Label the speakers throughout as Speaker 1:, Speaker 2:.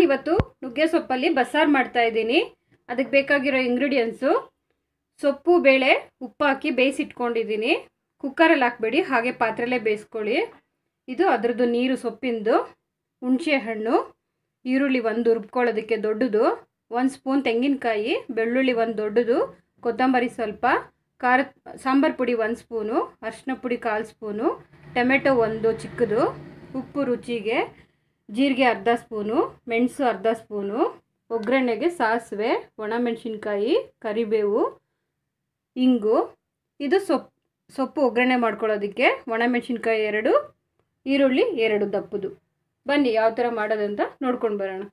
Speaker 1: ನಾನಿವತ್ತು ನುಗ್ಗೆ ಸೊಪ್ಪಲ್ಲಿ ಬಸ್ಸಾರು ಮಾಡ್ತಾ ಇದ್ದೀನಿ ಅದಕ್ಕೆ ಬೇಕಾಗಿರೋ ಇಂಗ್ರೀಡಿಯೆಂಟ್ಸು ಸೊಪ್ಪು ಬೇಳೆ ಉಪ್ಪು ಹಾಕಿ ಬೇಯಿಸಿಟ್ಕೊಂಡಿದ್ದೀನಿ ಕುಕ್ಕರಲ್ಲಿ ಹಾಕ್ಬೇಡಿ ಹಾಗೆ ಪಾತ್ರೆಲೇ ಬೇಯಿಸ್ಕೊಳ್ಳಿ ಇದು ಅದರದ್ದು ನೀರು ಸೊಪ್ಪಿಂದು ಹುಣಸೆ ಹಣ್ಣು ಈರುಳ್ಳಿ ಒಂದು ರುಬ್ಕೊಳ್ಳೋದಕ್ಕೆ ದೊಡ್ಡದು ಒಂದು ಸ್ಪೂನ್ ತೆಂಗಿನಕಾಯಿ ಬೆಳ್ಳುಳ್ಳಿ ಒಂದು ದೊಡ್ಡದು ಕೊತ್ತಂಬರಿ ಸ್ವಲ್ಪ ಖಾರ ಸಾಂಬಾರು ಪುಡಿ ಒಂದು ಸ್ಪೂನು ಅರಿಶಿನ ಪುಡಿ ಕಾಲು ಸ್ಪೂನು ಟೊಮೆಟೊ ಒಂದು ಚಿಕ್ಕದು ಉಪ್ಪು ರುಚಿಗೆ ಜೀರಿಗೆ ಅರ್ಧ ಸ್ಪೂನು ಮೆಣಸು ಅರ್ಧ ಸ್ಪೂನು ಒಗ್ಗರಣೆಗೆ ಸಾಸಿವೆ ಒಣಮೆಣಸಿನ್ಕಾಯಿ ಕರಿಬೇವು ಇಂಗು ಇದು ಸೊಪ್ಪು ಸೊಪ್ಪು ಒಗ್ಗರಣೆ ಮಾಡ್ಕೊಳ್ಳೋದಕ್ಕೆ ಒಣಮೆಣಸಿನ್ಕಾಯಿ ಎರಡು ಈರುಳ್ಳಿ ಎರಡು ದಪ್ಪದು ಬನ್ನಿ ಯಾವ ಥರ ಮಾಡೋದಂತ ನೋಡ್ಕೊಂಡು ಬರೋಣ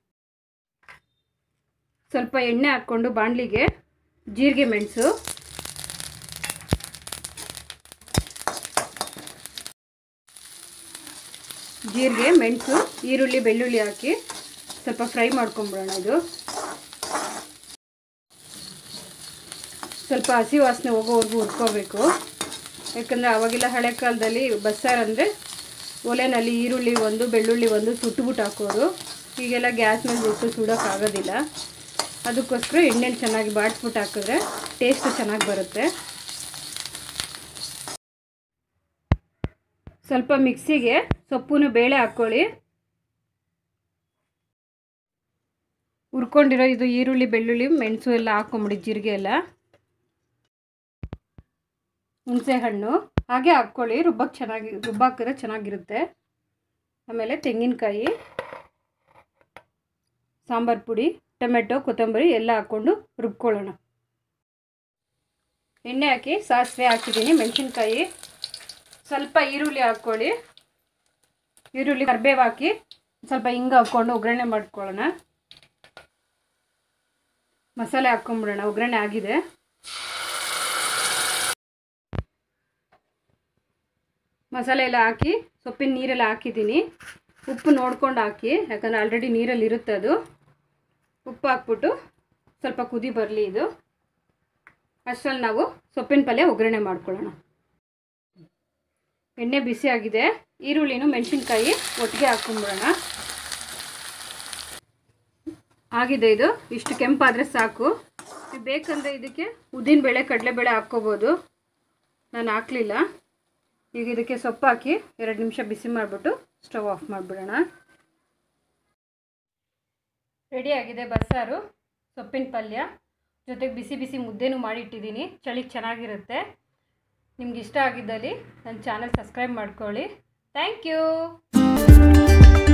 Speaker 1: ಸ್ವಲ್ಪ ಎಣ್ಣೆ ಹಾಕ್ಕೊಂಡು ಬಾಣಲಿಗೆ ಜೀರಿಗೆ ಮೆಣಸು ಜೀರಿಗೆ ಮೆಣಸು ಈರುಳ್ಳಿ ಬೆಳ್ಳುಳ್ಳಿ ಹಾಕಿ ಸ್ವಲ್ಪ ಫ್ರೈ ಮಾಡ್ಕೊಂಬಿಡೋಣ ಇದು ಸ್ವಲ್ಪ ಹಸಿ ವಾಸನೆ ಹೋಗೋವರೆಗೂ ಹುರ್ಕೋಬೇಕು ಯಾಕಂದರೆ ಅವಾಗೆಲ್ಲ ಹಳೆ ಕಾಲದಲ್ಲಿ ಬಸ್ಸಾರು ಅಂದರೆ ಒಲೆನಲ್ಲಿ ಈರುಳ್ಳಿ ಒಂದು ಬೆಳ್ಳುಳ್ಳಿ ಒಂದು ಸುಟ್ಟುಬಿಟ್ಟು ಹಾಕೋರು ಈಗೆಲ್ಲ ಗ್ಯಾಸ್ ಮೇಲೆ ಬಿಟ್ಟು ಸುಡೋಕ್ಕಾಗೋದಿಲ್ಲ ಅದಕ್ಕೋಸ್ಕರ ಎಣ್ಣೆಲಿ ಚೆನ್ನಾಗಿ ಬಾಡಿಸ್ಬಿಟ್ಟು ಹಾಕಿದ್ರೆ ಟೇಸ್ಟ್ ಚೆನ್ನಾಗಿ ಬರುತ್ತೆ ಸ್ವಲ್ಪ ಮಿಕ್ಸಿಗೆ ಸೊಪ್ಪುನು ಬೇಳೆ ಹಾಕ್ಕೊಳ್ಳಿ ಹುರ್ಕೊಂಡಿರೋ ಇದು ಈರುಳ್ಳಿ ಬೆಳ್ಳುಳ್ಳಿ ಮೆಣಸು ಎಲ್ಲ ಹಾಕ್ಕೊಂಬಿಡಿ ಜೀರಿಗೆ ಎಲ್ಲ ಹುಣಸೆ ಹಣ್ಣು ಹಾಗೆ ಹಾಕ್ಕೊಳ್ಳಿ ರುಬ್ಬಕ್ಕೆ ಚೆನ್ನಾಗಿ ರುಬ್ಬಾಕಿದ್ರೆ ಚೆನ್ನಾಗಿರುತ್ತೆ ಆಮೇಲೆ ತೆಂಗಿನಕಾಯಿ ಸಾಂಬಾರು ಪುಡಿ ಟೊಮೆಟೊ ಕೊತ್ತಂಬರಿ ಎಲ್ಲ ಹಾಕ್ಕೊಂಡು ರುಬ್ಕೊಳ್ಳೋಣ ಎಣ್ಣೆ ಹಾಕಿ ಸಾಸಿವೆ ಹಾಕಿದ್ದೀನಿ ಮೆಣಸಿನ್ಕಾಯಿ ಸ್ವಲ್ಪ ಈರುಳ್ಳಿ ಹಾಕ್ಕೊಳ್ಳಿ ಈರುಳ್ಳಿ ಕರಿಬೇವು ಹಾಕಿ ಸ್ವಲ್ಪ ಹಿಂಗೆ ಹಾಕ್ಕೊಂಡು ಒಗ್ಗರಣೆ ಮಾಡ್ಕೊಳ್ಳೋಣ ಮಸಾಲೆ ಹಾಕ್ಕೊಂಬಿಡೋಣ ಒಗ್ಗರಣೆ ಆಗಿದೆ ಮಸಾಲೆ ಎಲ್ಲ ಹಾಕಿ ಸೊಪ್ಪಿನ ನೀರೆಲ್ಲ ಹಾಕಿದ್ದೀನಿ ಉಪ್ಪು ನೋಡ್ಕೊಂಡು ಹಾಕಿ ಯಾಕಂದರೆ ಆಲ್ರೆಡಿ ನೀರಲ್ಲಿ ಇರುತ್ತೆ ಅದು ಉಪ್ಪು ಹಾಕ್ಬಿಟ್ಟು ಸ್ವಲ್ಪ ಕುದಿ ಬರಲಿ ಇದು ಅಷ್ಟರಲ್ಲಿ ನಾವು ಸೊಪ್ಪಿನ ಪಲ್ಯ ಒಗ್ಗರಣೆ ಮಾಡ್ಕೊಳ್ಳೋಣ ಎಣ್ಣೆ ಬಿಸಿ ಆಗಿದೆ ಈರುಳ್ಳಿನೂ ಮೆಣಸಿನ್ಕಾಯಿ ಒಟ್ಟಿಗೆ ಹಾಕ್ಕೊಂಬಿಡೋಣ ಆಗಿದೆ ಇದು ಇಷ್ಟು ಕೆಂಪಾದರೆ ಸಾಕು ನೀವು ಬೇಕಂದರೆ ಇದಕ್ಕೆ ಉದ್ದಿನಬೇಳೆ ಕಡಲೆಬೇಳೆ ಹಾಕ್ಕೋಬೋದು ನಾನು ಹಾಕಲಿಲ್ಲ ಈಗ ಇದಕ್ಕೆ ಸೊಪ್ಪು ಹಾಕಿ ಎರಡು ನಿಮಿಷ ಬಿಸಿ ಮಾಡಿಬಿಟ್ಟು ಸ್ಟವ್ ಆಫ್ ಮಾಡಿಬಿಡೋಣ ರೆಡಿ ಆಗಿದೆ ಬಸ್ಸಾರು ಸೊಪ್ಪಿನ ಪಲ್ಯ ಜೊತೆಗೆ ಬಿಸಿ ಬಿಸಿ ಮುದ್ದೆನೂ ಮಾಡಿಟ್ಟಿದ್ದೀನಿ ಚಳಿಗೆ ಚೆನ್ನಾಗಿರುತ್ತೆ ನಿಮ್ಗೆ ಇಷ್ಟ ಆಗಿದ್ದಲ್ಲಿ ನನ್ನ ಚಾನಲ್ ಸಬ್ಸ್ಕ್ರೈಬ್ ಮಾಡ್ಕೊಳ್ಳಿ ಥ್ಯಾಂಕ್ ಯು